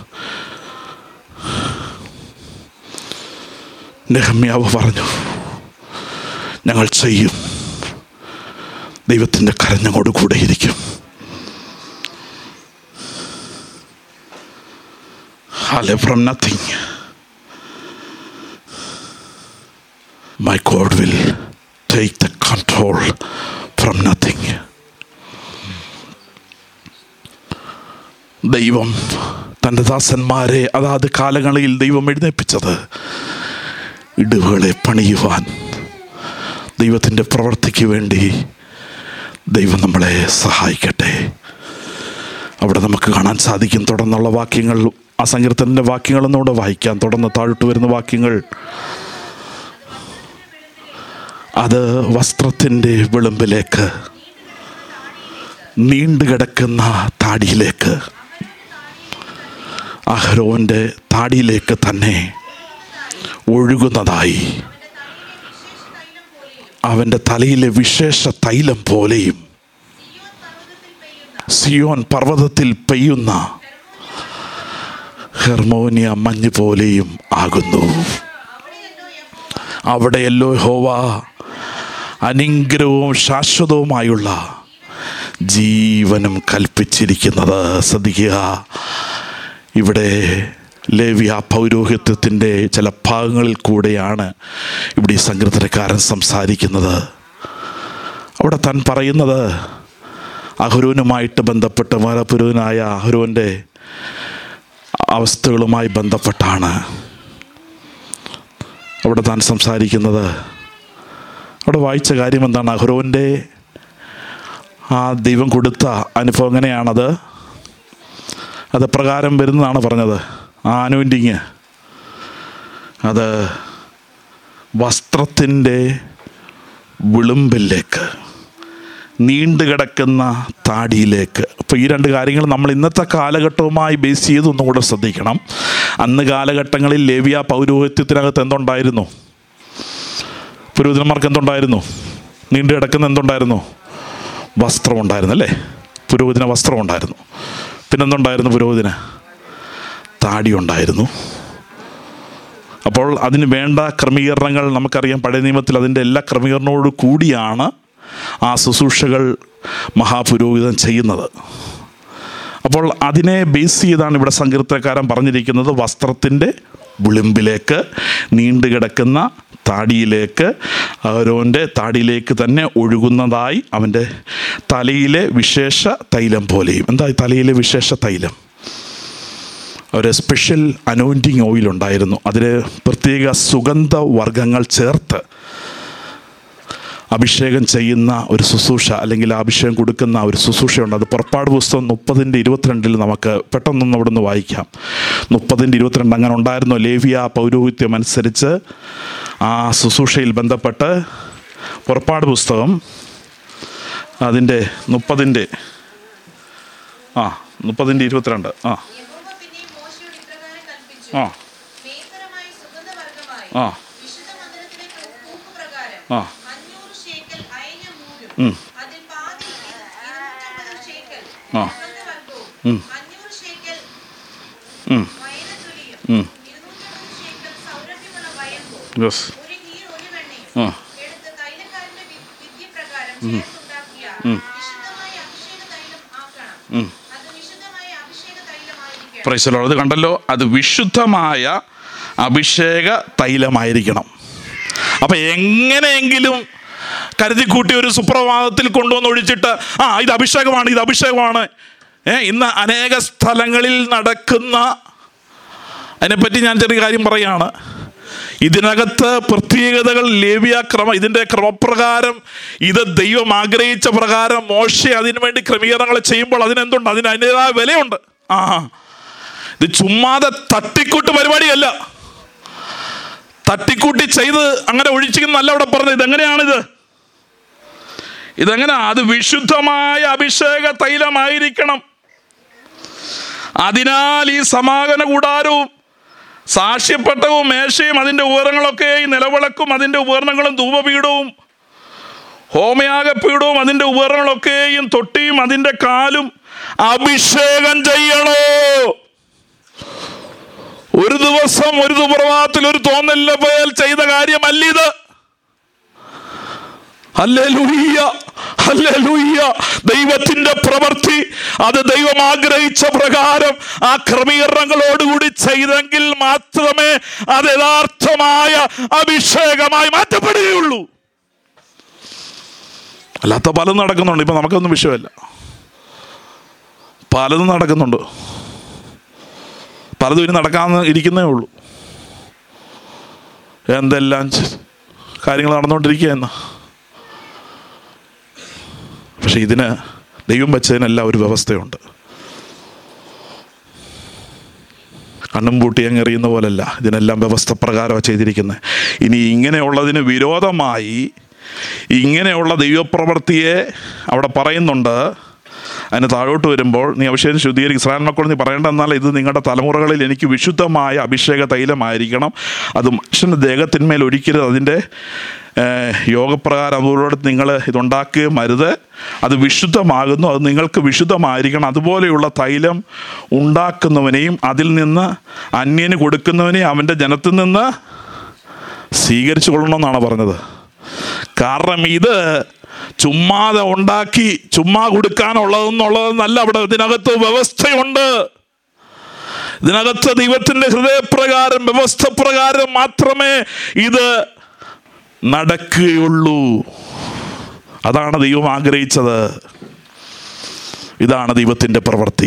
നെഹമ്യാവ് പറഞ്ഞു ഞങ്ങൾ ചെയ്യും ദൈവത്തിൻ്റെ കരം ഞങ്ങളോട് കൂടെ ഇരിക്കും Hallelujah, from nothing. My God will take the control from nothing. ദൈവം തൻ്റെ ദാസന്മാരെ അതാത് കാലങ്ങളിൽ ദൈവം എഴുന്നേൽപ്പിച്ചത് ഇടിവുകളെ പണിയുവാൻ ദൈവത്തിൻ്റെ പ്രവൃത്തിക്ക് വേണ്ടി ദൈവം നമ്മളെ സഹായിക്കട്ടെ അവിടെ നമുക്ക് കാണാൻ സാധിക്കും തുടർന്നുള്ള വാക്യങ്ങൾ ആ സങ്കീർത്തനത്തിൻ്റെ വാക്യങ്ങളൊന്നുകൂടെ വായിക്കാം തുടർന്ന് താഴോട്ട് വരുന്ന വാക്യങ്ങൾ അത് വസ്ത്രത്തിൻ്റെ വിളിമ്പിലേക്ക് നീണ്ടുകിടക്കുന്ന താടിയിലേക്ക് അഹ്റോൻ്റെ താടിയിലേക്ക് തന്നെ ഒഴുകുന്നതായി അവൻ്റെ തലയിലെ വിശേഷ തൈലം പോലെയും സിയോൻ പർവ്വതത്തിൽ പെയ്യുന്ന ഹെർമോനിയ മഞ്ഞ് പോലെയും ആകുന്നു അവിടെയല്ലോ ഹോവ അനിഗ്രവും ശാശ്വതവുമായുള്ള ജീവനും കൽപ്പിച്ചിരിക്കുന്നത് ശ്രദ്ധിക്കുക ഇവിടെ ലേവ്യ പൗരോഹിത്യത്തിൻ്റെ ചില ഭാഗങ്ങളിൽ കൂടെയാണ് ഇവിടെ ഈ സങ്കീർത്തനക്കാരൻ സംസാരിക്കുന്നത് അവിടെ താൻ പറയുന്നത് അഹ്റോനുമായിട്ട് ബന്ധപ്പെട്ട് മാലപുരോനായ അഹ്റോൻ്റെ അവസ്ഥകളുമായി ബന്ധപ്പെട്ടാണ് അവിടെ താൻ സംസാരിക്കുന്നത് അവിടെ വായിച്ച കാര്യം എന്താണ് അഹ്റോൻ്റെ ആ ദൈവം കൊടുത്ത അനുഭവം എങ്ങനെയാണത് അത് പ്രകാരം വരുന്നതാണ് പറഞ്ഞത് ആ അനോയിൻറ്റിങ് അത് വസ്ത്രത്തിൻ്റെ വിളുമ്പിലേക്ക് നീണ്ടു കിടക്കുന്ന താടിയിലേക്ക് അപ്പോൾ ഈ രണ്ട് കാര്യങ്ങൾ നമ്മൾ ഇന്നത്തെ കാലഘട്ടവുമായി ബേസ് ചെയ്ത് ഒന്നും കൂടെ ശ്രദ്ധിക്കണം അന്ന് കാലഘട്ടങ്ങളിൽ ലേവിയ പൗരോഹിത്യത്തിനകത്ത് എന്തുണ്ടായിരുന്നു പുരോഹിതന്മാർക്ക് എന്തുണ്ടായിരുന്നു നീണ്ടു കിടക്കുന്ന എന്തുണ്ടായിരുന്നു വസ്ത്രം ഉണ്ടായിരുന്നു അല്ലേ പുരോഹിതന വസ്ത്രം ഉണ്ടായിരുന്നു പിന്നെന്തുണ്ടായിരുന്നു പുരോഹിതന് താടി ഉണ്ടായിരുന്നു അപ്പോൾ അതിന് വേണ്ട ക്രമീകരണങ്ങൾ നമുക്കറിയാം പഴയ നിയമത്തിൽ അതിൻ്റെ എല്ലാ ക്രമീകരണത്തോടു കൂടിയാണ് ആ ശുശ്രൂഷകൾ മഹാപുരോഹിതൻ ചെയ്യുന്നത് അപ്പോൾ അതിനെ ബേസ് ചെയ്താണ് ഇവിടെ സങ്കീർത്തനക്കാരൻ പറഞ്ഞിരിക്കുന്നത് വസ്ത്രത്തിൻ്റെ വിളിമ്പിലേക്ക് നീണ്ടു കിടക്കുന്ന താടിയിലേക്ക് ഓരോൻ്റെ താടിയിലേക്ക് തന്നെ ഒഴുകുന്നതായി അവൻ്റെ തലയിലെ വിശേഷ തൈലം പോലെയും എന്താ ഈ തലയിലെ വിശേഷ തൈലം ഒരു സ്പെഷ്യൽ അനോയിൻറ്റിങ് ഓയിൽ ഉണ്ടായിരുന്നു അതിൽ പ്രത്യേക സുഗന്ധ വർഗ്ഗങ്ങൾ ചേർത്ത് അഭിഷേകം ചെയ്യുന്ന ഒരു ശുശ്രൂഷ അല്ലെങ്കിൽ ആ അഭിഷേകം കൊടുക്കുന്ന ഒരു ശുശ്രൂഷയുണ്ട് അത് പുറപ്പാട് പുസ്തകം മുപ്പതിൻ്റെ ഇരുപത്തിരണ്ടിൽ നമുക്ക് പെട്ടെന്നൊന്ന് അവിടെ നിന്ന് വായിക്കാം മുപ്പതിൻ്റെ ഇരുപത്തിരണ്ട് അങ്ങനെ ഉണ്ടായിരുന്നു ലേവിയ പൗരോഹിത്യം അനുസരിച്ച് ആ ശുശ്രൂഷയിൽ ബന്ധപ്പെട്ട് പുറപ്പാട് പുസ്തകം അതിൻ്റെ മുപ്പതിൻ്റെ ആ മുപ്പതിൻ്റെ ഇരുപത്തിരണ്ട് ആ യഹോവ പിന്നെയും മോശെയോട് ഇപ്രകാരം കൽപ്പിച്ചു. ആ. മേത്തരമായ സുഗന്ധവർഗ്ഗമായി ആ. വിശുദ്ധ മന്ദിരത്തിലെ തൂക്കുപ്രകാരം ആ. അഞ്ഞൂറ് ശേക്കെൽ അയഞ്ഞ മൂരും, ഉം. അതിൽ പാതി ഇരു- ഇരുന്നൂറ്റമ്പത് ശേക്കെൽ ആ. സുഗന്ധവർഗ്ഗവും, ഉം. അഞ്ഞൂറ് ശേക്കെൽ ഉം. വയനത്തൊലിയും, ഉം. ഇരുന്നൂറ്റമ്പത് ശേക്കെൽ സൗരഭ്യമുള്ള വയമ്പും, യെസ് ഒരു ഹീർ ഒലിവെണ്ണയും ആ. എടുത്ത് തൈലക്കാരന്റെ വി- വിദ്യപ്രകാരം ചേർത്തുണ്ടാക്കിയ വിശുദ്ധമായ അഭിഷേക തൈലം ആക്കണം. അത് വിശുദ്ധമായ അഭിഷേക തൈലമായിരിക്കണം. പ്രൈസലോ അത് കണ്ടല്ലോ അത് വിശുദ്ധമായ അഭിഷേക തൈലമായിരിക്കണം അപ്പം എങ്ങനെയെങ്കിലും കരുതിക്കൂട്ടി ഒരു സുപ്രഭാതത്തിൽ കൊണ്ടുവന്ന് ഒഴിച്ചിട്ട് ആ ഇത് അഭിഷേകമാണ് ഇത് അഭിഷേകമാണ് ഏ ഇന്ന് അനേക സ്ഥലങ്ങളിൽ നടക്കുന്ന അതിനെപ്പറ്റി ഞാൻ ചെറിയ കാര്യം പറയാണ് ഇതിനകത്ത് പ്രത്യേകതകൾ ലേവ്യ ക്രമ ഇതിൻ്റെ ക്രമപ്രകാരം ഇത് ദൈവം ആഗ്രഹിച്ച പ്രകാരം മോശ അതിനു വേണ്ടി ക്രമീകരണങ്ങൾ ചെയ്യുമ്പോൾ അതിനെന്തുണ്ട് അതിന് അതിൻ്റെതായ വിലയുണ്ട് ആ ഇത് ചുമ്മാതെ തട്ടിക്കൂട്ട് പരിപാടിയല്ല തട്ടിക്കൂട്ടി ചെയ്ത് അങ്ങനെ ഒഴിച്ചിരിക്കുന്നല്ല അവിടെ പറഞ്ഞത് ഇതെങ്ങനെയാണിത് ഇതെങ്ങനെ അത് വിശുദ്ധമായ അഭിഷേക തൈലമായിരിക്കണം അതിനാൽ ഈ സമാഗമന കൂടാരവും സാക്ഷ്യപ്പെട്ടവും മേശയും അതിൻ്റെ ഉപകരണങ്ങളൊക്കെ ഈ നിലവിളക്കും അതിൻ്റെ ഉപകരണങ്ങളും ധൂപപീഠവും ഹോമയാഗപീഠവും അതിൻ്റെ ഉപകരണങ്ങളൊക്കെയും തൊട്ടിയും അതിൻ്റെ കാലും അഭിഷേകം ചെയ്യണോ ഒരു ദിവസം ഒരു സുപ്രഭാതത്തിൽ ഒരു തോന്നലില്ല പോയാൽ ചെയ്ത കാര്യമല്ല ഇത് ഹല്ലേലൂയ്യ, ഹല്ലേലൂയ്യ. ദൈവത്തിന്റെ പ്രവൃത്തി അത് ദൈവം ആഗ്രഹിച്ച പ്രകാരം ആ ക്രമീകരണങ്ങളോടുകൂടി ചെയ്തെങ്കിൽ മാത്രമേ അത് യഥാർത്ഥമായ അഭിഷേകമായി മാറ്റപ്പെടുകയുള്ളൂ അല്ലാത്ത പലതും നടക്കുന്നുണ്ട് ഇപ്പൊ നമുക്കൊന്നും വിഷയമല്ല പലതും നടക്കുന്നുണ്ട് പലതും ഇനി നടക്കാന്ന് ഇരിക്കുന്നേ ഉള്ളൂ എന്തെല്ലാം ചെ- കാര്യങ്ങൾ നടന്നുകൊണ്ടിരിക്കുക എന്നാ പക്ഷെ ഇതിന് ദൈവം വെച്ചതിനെല്ലാം ഒരു വ്യവസ്ഥയുണ്ട് കണ്ണും പൂട്ടി അങ്ങ് എറിയുന്ന പോലല്ല ഇതിനെല്ലാം വ്യവസ്ഥ പ്രകാരമാണ് ചെയ്തിരിക്കുന്നത് ഇനി ഇങ്ങനെയുള്ളതിന് വിരോധമായി ഇങ്ങനെയുള്ള ദൈവപ്രവൃത്തിയെ അവിടെ പറയുന്നുണ്ട് അതിന് താഴോട്ട് വരുമ്പോൾ നീ അഭിഷേകം ശുദ്ധീകരിക്കും ഇസ്രായേൽ മക്കൾ നീ പറയേണ്ട എന്നാൽ ഇത് നിങ്ങളുടെ തലമുറകളിൽ എനിക്ക് വിശുദ്ധമായ അഭിഷേക തൈലമായിരിക്കണം അത് മനുഷ്യൻ്റെ ദേഹത്തിന്മേൽ ഒരിക്കരുത് അതിൻ്റെ ഏഹ്, യോഗപ്രകാരം അതുപോലെ നിങ്ങൾ ഇതുണ്ടാക്കുകയും അരുത് അത് വിശുദ്ധമാകുന്നു അത് നിങ്ങൾക്ക് വിശുദ്ധമായിരിക്കണം അതുപോലെയുള്ള തൈലം ഉണ്ടാക്കുന്നവനെയും അതിൽ നിന്ന് അന്യന് കൊടുക്കുന്നവനെയും അവൻ്റെ ജനത്തിൽ നിന്ന് സ്വീകരിച്ചു കൊള്ളണമെന്നാണ് പറഞ്ഞത് കാരണം ഇത് ചുമ്മാതെ ഉണ്ടാക്കി ചുമ്മാ കൊടുക്കാനുള്ളതെന്നുള്ളതെന്നല്ല അവിടെ ഇതിനകത്ത് വ്യവസ്ഥയുണ്ട് ഇതിനകത്ത് ദൈവത്തിന്റെ ഹൃദയപ്രകാരം വ്യവസ്ഥ പ്രകാരം മാത്രമേ ഇത് നടക്കുകയുള്ളൂ അതാണ് ദൈവം ആഗ്രഹിച്ചത് ഇതാണ് ദൈവത്തിൻ്റെ പ്രവൃത്തി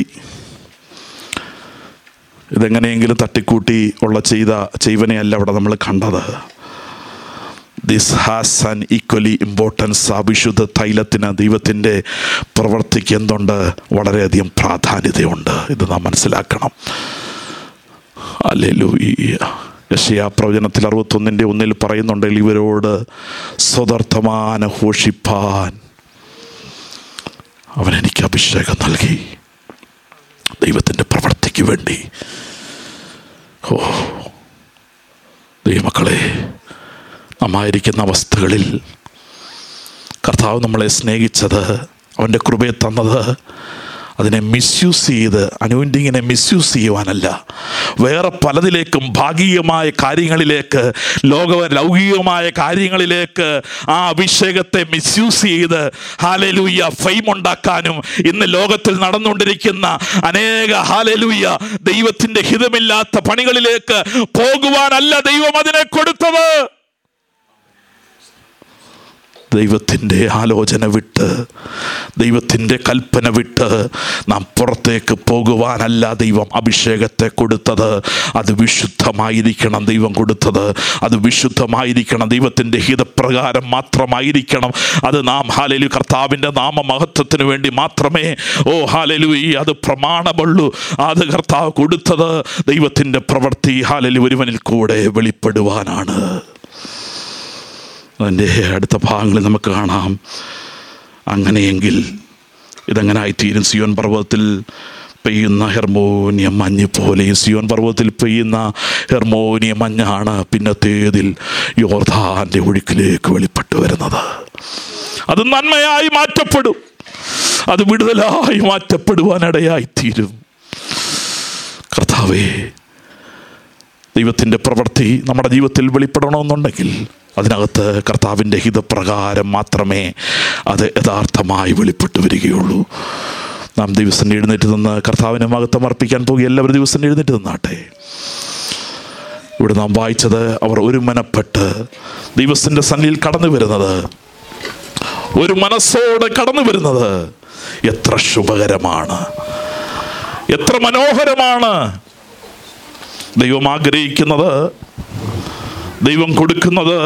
ഇതെങ്ങനെയെങ്കിലും തട്ടിക്കൂട്ടി ഉള്ള ചെയ്ത ചെയ്വനെയല്ല അവിടെ നമ്മൾ കണ്ടത് this has an equally importance ആ വിശുദ്ധ തൈലത്തിന് ദൈവത്തിൻ്റെ പ്രവൃത്തിക്ക് എന്തുണ്ട് വളരെയധികം പ്രാധാന്യതയുണ്ട് ഇത് നാം മനസ്സിലാക്കണം അല്ലെലൂയ്യ യശയാ പ്രവചനത്തിൽ അറുപത്തൊന്നിൻ്റെ ഒന്നിൽ പറയുന്നുണ്ടെങ്കിൽ ഇവരോട് സ്വതർത്ഥമാന ഘോഷിപ്പാൻ അവൻ എനിക്ക് അഭിഷേകം നൽകി ദൈവത്തിൻ്റെ പ്രവൃത്തിക്ക് വേണ്ടി ഓ ദൈവമക്കളെ നമ്മായിരിക്കുന്ന അവസ്ഥകളിൽ കർത്താവ് നമ്മളെ സ്നേഹിച്ചത് അവൻ്റെ കൃപയെ തന്നത് അതിനെ മിസ്യൂസ് ചെയ്ത് അനുവൻറ്റിങ്ങിനെ മിസ്യൂസ് ചെയ്യുവാനല്ല വേറെ പലതിലേക്കും ഭാഗികമായ കാര്യങ്ങളിലേക്ക് ലോക ലൗകികമായ കാര്യങ്ങളിലേക്ക് ആ അഭിഷേകത്തെ മിസ്യൂസ് ചെയ്ത് ഹാലലൂയ ഫെയിം ഉണ്ടാക്കാനും ഇന്ന് ലോകത്തിൽ നടന്നുകൊണ്ടിരിക്കുന്ന അനേക ഹാലലൂയ ദൈവത്തിൻ്റെ ഹിതമില്ലാത്ത പണികളിലേക്ക് പോകുവാനല്ല ദൈവം അതിനെ കൊടുത്തത് ദൈവത്തിൻ്റെ ആലോചന വിട്ട് ദൈവത്തിൻ്റെ കൽപ്പന വിട്ട് നാം പുറത്തേക്ക് പോകുവാനല്ല ദൈവം അഭിഷേകത്തെ കൊടുത്തത് അത് വിശുദ്ധമായിരിക്കണം ദൈവം കൊടുത്തത് അത് വിശുദ്ധമായിരിക്കണം ദൈവത്തിൻ്റെ ഹിതപ്രകാരം മാത്രമായിരിക്കണം അത് നാം ഹാലലു കർത്താവിൻ്റെ നാമമഹത്വത്തിന് വേണ്ടി മാത്രമേ ഓ ഹാലലു ഈ അത് പ്രമാണമുള്ളൂ അത് കർത്താവ് കൊടുത്തത് ദൈവത്തിൻ്റെ പ്രവൃത്തി ഹാലലു ഒരുവനിൽ കൂടെ വെളിപ്പെടുവാനാണ് അതിൻ്റെ അടുത്ത ഭാഗങ്ങളിൽ നമുക്ക് കാണാം അങ്ങനെയെങ്കിൽ ഇതെങ്ങനായിത്തീരും സിയോൻ പർവ്വതത്തിൽ പെയ്യുന്ന ഹെർമോനിയ മഞ്ഞ് പോലെ സിയോൻ പർവ്വതത്തിൽ പെയ്യുന്ന ഹെർമോനിയ മഞ്ഞാണ് പിന്നത്തേതിൽ യോർധാൻ്റെ ഒഴുക്കിലേക്ക് വെളിപ്പെട്ടു വരുന്നത് അത് നന്മയായി മാറ്റപ്പെടും അത് വിടുതലായി മാറ്റപ്പെടുവാനിടയായിത്തീരും കർത്താവേ ദൈവത്തിൻ്റെ പ്രവൃത്തി നമ്മുടെ ജീവിതത്തിൽ വെളിപ്പെടണമെന്നുണ്ടെങ്കിൽ അതിനകത്ത് കർത്താവിൻ്റെ ഹിതപ്രകാരം മാത്രമേ അത് യഥാർത്ഥമായി വെളിപ്പെട്ടു വരികയുള്ളൂ നാം ദിവസം എഴുന്നേറ്റ് നിന്ന് കർത്താവിനെ മഹത്വം അർപ്പിക്കാൻ പോകുക എല്ലാവരും ദിവസം എഴുന്നേറ്റ് നിന്നാട്ടെ ഇവിടെ നാം വായിച്ചത് അവർ ഒരു മനപ്പെട്ട് ദൈവത്തിൻ്റെ സന്നിധിയിൽ കടന്നു വരുന്നത് ഒരു മനസ്സോടെ കടന്നു വരുന്നത് എത്ര ശുഭകരമാണ് എത്ര മനോഹരമാണ് ദൈവം ആഗ്രഹിക്കുന്നത് ദൈവം കൊടുക്കുന്നത്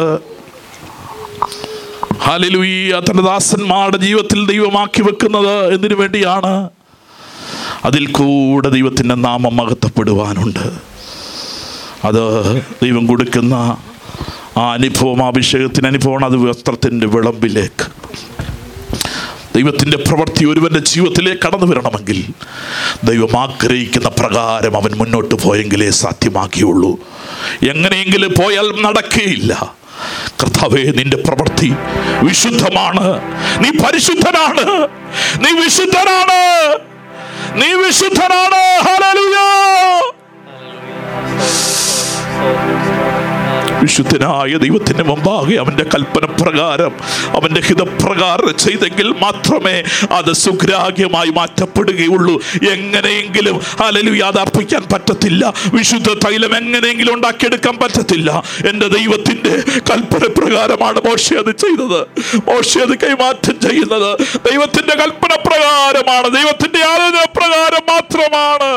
ഹാലലുയ്യ തൻ്റെ ദാസന്മാരുടെ ജീവിതത്തിൽ ദൈവമാക്കി വെക്കുന്നത് എന്തിനു വേണ്ടിയാണ് അതിൽ കൂടെ ദൈവത്തിൻ്റെ നാമം മഹത്വപ്പെടുവാനുണ്ട് അത് ദൈവം കൊടുക്കുന്ന ആ അനുഭവം ആ അഭിഷേകത്തിന് അനുഭവമാണ് അത് വസ്ത്രത്തിൻ്റെ വിളമ്പിലേക്ക് ദൈവത്തിൻ്റെ പ്രവൃത്തി ഒരുവൻ്റെ ജീവിതത്തിലേക്ക് കടന്നു വരണമെങ്കിൽ ദൈവം ആഗ്രഹിക്കുന്ന പ്രകാരം അവൻ മുന്നോട്ട് പോയെങ്കിലേ സാധ്യമാക്കിയുള്ളൂ എങ്ങനെയെങ്കിലും പോയാൽ നടക്കുകയില്ല കർത്താവേ നിന്റെ പ്രവൃത്തി വിശുദ്ധമാണ് നീ പരിശുദ്ധനാണ് നീ വിശുദ്ധനാണ് നീ വിശുദ്ധനാണ് ഹല്ലേലൂയ വിശുദ്ധനായ ദൈവത്തിന് മുമ്പാകെ അവൻ്റെ കൽപ്പന പ്രകാരം അവൻ്റെ ഹിതപ്രകാരം ചെയ്തെങ്കിൽ മാത്രമേ അത് സുഗ്രാഹ്യമായി മാറ്റപ്പെടുകയുള്ളൂ എങ്ങനെയെങ്കിലും അലലു അത് അർപ്പിക്കാൻ പറ്റത്തില്ല വിശുദ്ധ തൈലം എങ്ങനെയെങ്കിലും ഉണ്ടാക്കിയെടുക്കാൻ പറ്റത്തില്ല എൻ്റെ ദൈവത്തിൻ്റെ കൽപ്പന പ്രകാരമാണ് മോശ അത് ചെയ്തത് മോശ അത് കൈമാറ്റം ചെയ്യുന്നത് ദൈവത്തിൻ്റെ കൽപ്പന പ്രകാരമാണ് ദൈവത്തിൻ്റെ ആലോചന പ്രകാരം മാത്രമാണ്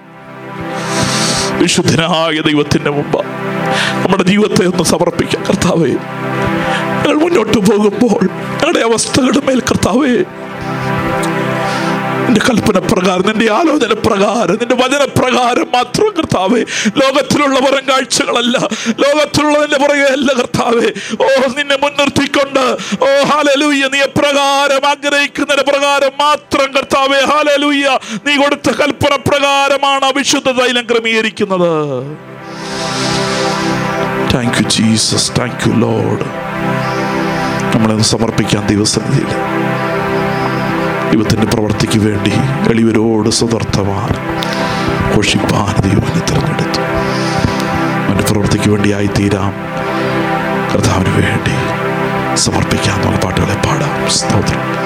വിശുദ്ധനായ ദൈവത്തിൻ്റെ മുമ്പ് നമ്മുടെ ജീവിതത്തെ ഒന്ന് സമർപ്പിക്കാം കർത്താവേ ഞങ്ങൾ മുന്നോട്ട് പോകുമ്പോൾ ഞങ്ങളുടെ അവസ്ഥകളുടെ മേൽ കർത്താവേ നിന്റെ കൽപ്പന പ്രകാരം നിന്റെ ആലോചന പ്രകാരം നിന്റെ വചന പ്രകാരം മാത്രം കർത്താവേ ലോകത്തിലുള്ള പുറം കാഴ്ചകളല്ല ലോകത്തിലുള്ളതിന്റെ പുറകെ അല്ല കർത്താവേ ഓ നിന്നെ മുൻനിർത്തിക്കൊണ്ട് ഓ ഹാലലൂയ്യ നീ എപ്രകാരം ആഗ്രഹിക്കുന്നതിന്റെ പ്രകാരം മാത്രം കർത്താവേ ഹാലലൂയ്യ നീ കൊടുത്ത കൽപ്പന പ്രകാരമാണ് അവിശുദ്ധ തൈലം ക്രമീകരിക്കുന്നത് thank you Jesus thank you lord നമ്മളെ സമർപ്പിക്കാൻ ദിവസത്തിൽ ദൈവത്തിൻ്റെ പ്രവർത്തിക്ക് വേണ്ടി എളിവരോട് സ്വതർത്ഥമാണ് ഘോഷിപ്പാൻ ദൈവനെ തിരഞ്ഞെടുത്തു അവൻ്റെ പ്രവൃത്തിക്ക് വേണ്ടിയായി തീരാം കർത്താവിന് വേണ്ടി സമർപ്പിക്കാമെന്നുള്ള പാട്ടുകളെ പാടാം സ്തോത്രം